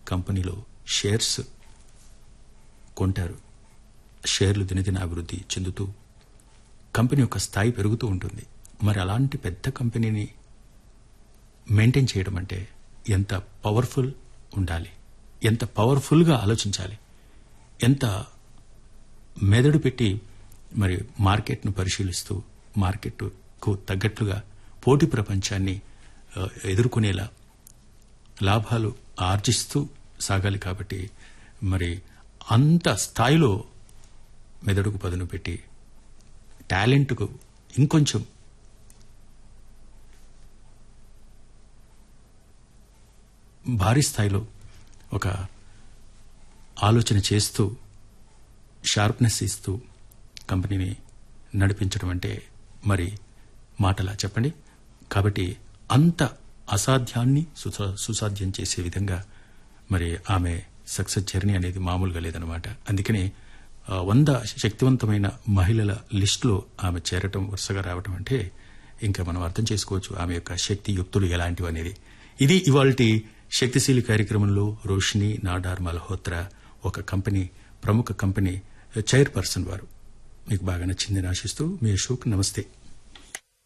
కంపెనీలో షేర్స్ కొంటారు షేర్లు దినదిన అభివృద్ధి చెందుతూ కంపెనీ యొక్క స్థాయి పెరుగుతూ ఉంటుంది మరి అలాంటి పెద్ద కంపెనీని మెయింటైన్ చేయడం అంటే ఎంత పవర్ఫుల్ ఉండాలి ఎంత పవర్ఫుల్గా ఆలోచించాలి ఎంత మెదడు పెట్టి మరి మార్కెట్ను పరిశీలిస్తూ మార్కెట్కు తగ్గట్లుగా పోటీ ప్రపంచాన్ని ఆ, ఎదుర్కొనేలా లాభాలు ఆర్జిస్తూ సాగాలి కాబట్టి మరి అంత స్థాయిలో మెదడుకు పదును పెట్టి టాలెంట్కు ఇంకొంచెం భారీ స్థాయిలో ఒక ఆలోచన చేస్తూ షార్ప్నెస్ ఇస్తూ కంపెనీని నడిపించడం అంటే మరి మాటలా చెప్పండి కాబట్టి అంత అసాధ్యాన్ని సుసా- సుసాధ్యం చేసే విధంగా మరి ఆమె సక్సెస్ జర్నీ అనేది మామూలుగా లేదనమాట అందుకని ఆ, వంద శక్తివంతమైన మహిళల లిస్టులో ఆమె చేరటం వరుసగా రావటం అంటే ఇంకా మనం అర్థం చేసుకోవచ్చు ఆమె యొక్క శక్తి యుక్తులు ఎలాంటివి అనేది ఇది ఇవాల్టి శక్తిశీలి కార్యక్రమంలో రోషిని నాడార్ మల్హోత్రా ఒక కంపెనీ ప్రముఖ కంపెనీ చైర్పర్సన్ వారు మీకు బాగా నచ్చిందని ఆశిస్తూ మీ అశోక్ నమస్తే